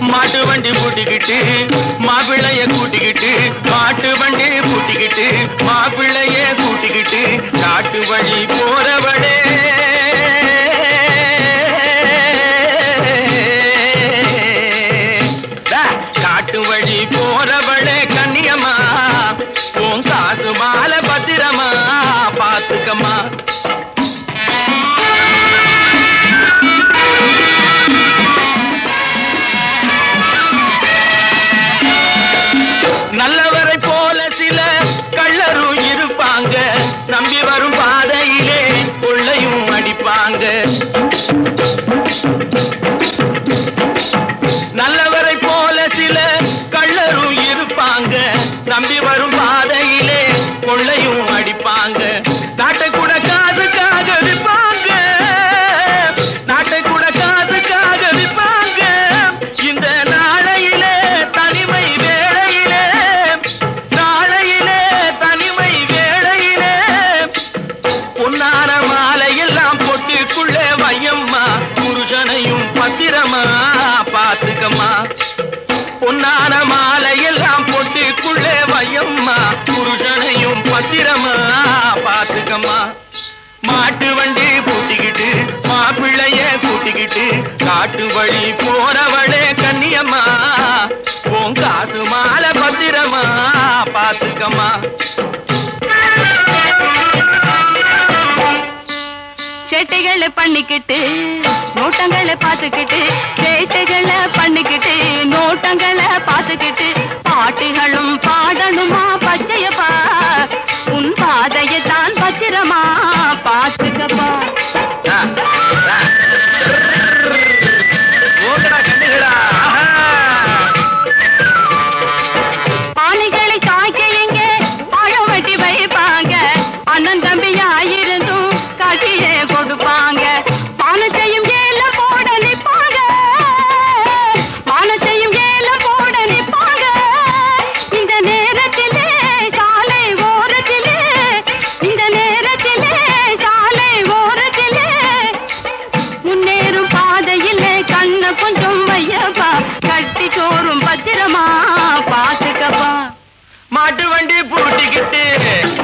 மாட்டு வண்டி பூட்டிக்கிட்டு மாப்பிள்ளைய கூட்டிக்கிட்டு மாட்டு வண்டி பூட்டிக்கிட்டு மாப்பிள்ளைய கூட்டிக்கிட்டு காட்டு வழி போறவளே டா, காட்டு வழி போறவளே கண்ணியம்மா உன் காசு மாலை பத்திரமா பாத்துக்கம்மா நல்லவரை போல சில கள்ளரும் இருப்பாங்க நம்பி வரும் பாதையிலே கொள்ளையும் அடிப்பாங்க நல்லவரை போல சில கள்ளரும் இருப்பாங்க நம்பி வரும் பாதையிலே கொள்ளையும் அடிப்பாங்க நாட்டை கூட காதுக்காக விற்பாங்க நாட்டை கூட காதுக்காக விற்பாங்க இந்த நாளையிலே தனிமை வேளையிலே நாளையிலே தனிமை வேளையிலே பொன்னான மாலையெல்லாம் பொட்டுக்குள்ளே வையம்மா புருஷனையும் பத்திரமா பாத்துக்கம்மா பொன்னான மாலையெல்லாம் பொட்டுக்குள்ளே வையம்மா புருஷனையும் பத்திரமா பாத்துக்கம்மா மாட்டு வண்டி பூட்டிக்கிட்டு மாப்பிள்ளைய கூட்டிக்கிட்டு காட்டு வழி போறவளே கண்ணியம்மா உன் காசு மாலை பத்திரமா பாத்துக்கம்மா சேட்டைகளை பண்ணிக்கிட்டு நோட்டங்களை பார்த்துக்கிட்டு சேட்டைகளை பண்ணிக்கிட்டு நோட்டங்களை பார்த்துக்கிட்டு பாட்டுகளும் பாடணுமா பச்சையப்பா உன் பாதையை தான் பத்திரமா பார்த்துக்கப்பா ஆ, ஆ. ஓடுடா கண்ணுகளா ஆஹா. பானைகளை காய்க்க எங்க பழம் வெட்டி வைப்பாங்க அண்ணன் தம்பியாயிருந்தும் கட்டியே கொடுப்பாங்க மானத்தையும் ஏல போட நிப்பாங்க மானத்தையும் ஏல போட நிப்பாங்க இந்த நேரத்திலே சாலை ஓரத்திலே இந்த நேரத்திலே சாலை ஓரத்திலே முன்னேறும் பாதையிலே கண்ண கொஞ்சம் வையப்பா கட்டி சோறும் பத்திரமா பாத்துக்கப்பா மாட்டு வண்டி பூட்டிக்கிட்டு